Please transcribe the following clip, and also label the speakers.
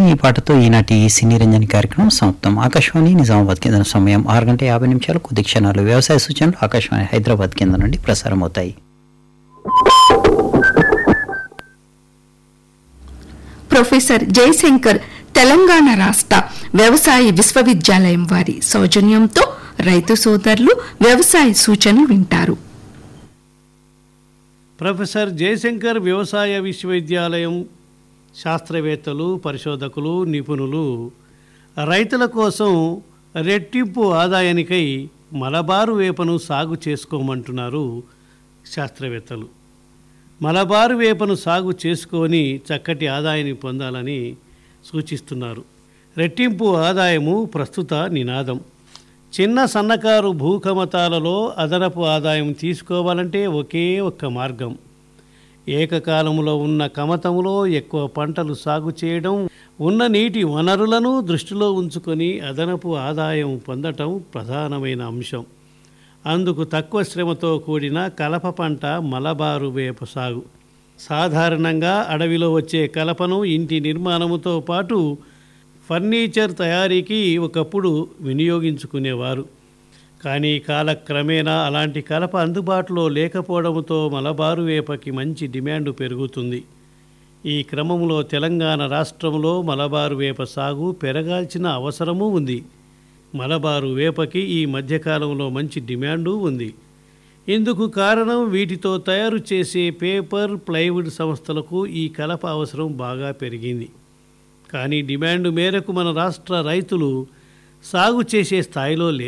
Speaker 1: ఈ పాటతో ఈనాటి సినీ రంజని కార్యక్రమం సమాప్తం ఆకాశవాణి నిజామాబాద్ కేంద్ర సమయం ఆరు గంట యాభై నిమిషాలు కొద్ది క్షణాలు వ్యవసాయ సూచనలు ఆకాశవాణి హైదరాబాద్ కేంద్రం నుండి ప్రసారం అవుతాయి
Speaker 2: ప్రొఫెసర్ జయశంకర్ తెలంగాణ రాష్ట్ర వ్యవసాయ విశ్వవిద్యాలయం వారి సౌజన్యంతో రైతు సోదరులు వ్యవసాయ సూచనలు వింటారు
Speaker 3: ప్రొఫెసర్ జయశంకర్ వ్యవసాయ విశ్వవిద్యాలయం శాస్త్రవేత్తలు పరిశోధకులు నిపుణులు రైతుల కోసం రెట్టింపు ఆదాయానికై మలబారు వేపను సాగు చేసుకోమంటున్నారు శాస్త్రవేత్తలు మలబారు వేపను సాగు చేసుకొని చక్కటి ఆదాయాన్ని పొందాలని సూచిస్తున్నారు రెట్టింపు ఆదాయము ప్రస్తుత నినాదం చిన్న సన్నకారు భూకమతాలలో అదనపు ఆదాయం తీసుకోవాలంటే ఒకే ఒక్క మార్గం ఏకకాలంలో ఉన్న కమతంలో ఎక్కువ పంటలు సాగు చేయడం ఉన్న నీటి వనరులను దృష్టిలో ఉంచుకొని అదనపు ఆదాయం పొందటం ప్రధానమైన అంశం అందుకు తక్కువ శ్రమతో కూడిన కలప పంట మలబారు వేప సాగు సాధారణంగా అడవిలో వచ్చే కలపను ఇంటి నిర్మాణముతో పాటు ఫర్నిచర్ తయారీకి ఒకప్పుడు వినియోగించుకునేవారు కానీ కాలక్రమేణా అలాంటి కలప అందుబాటులో లేకపోవడంతో మలబారు వేపకి మంచి డిమాండ్ పెరుగుతుంది ఈ క్రమంలో తెలంగాణ రాష్ట్రంలో మలబారు వేప సాగు పెరగాల్సిన అవసరమూ ఉంది మలబారు వేపకి ఈ మధ్యకాలంలో మంచి డిమాండు ఉంది ఇందుకు కారణం వీటితో తయారు చేసే పేపర్ ప్లైవుడ్ సంస్థలకు ఈ కలప అవసరం బాగా పెరిగింది కానీ డిమాండ్ మేరకు మన రాష్ట్ర రైతులు సాగు చేసే స్థాయిలో లేరు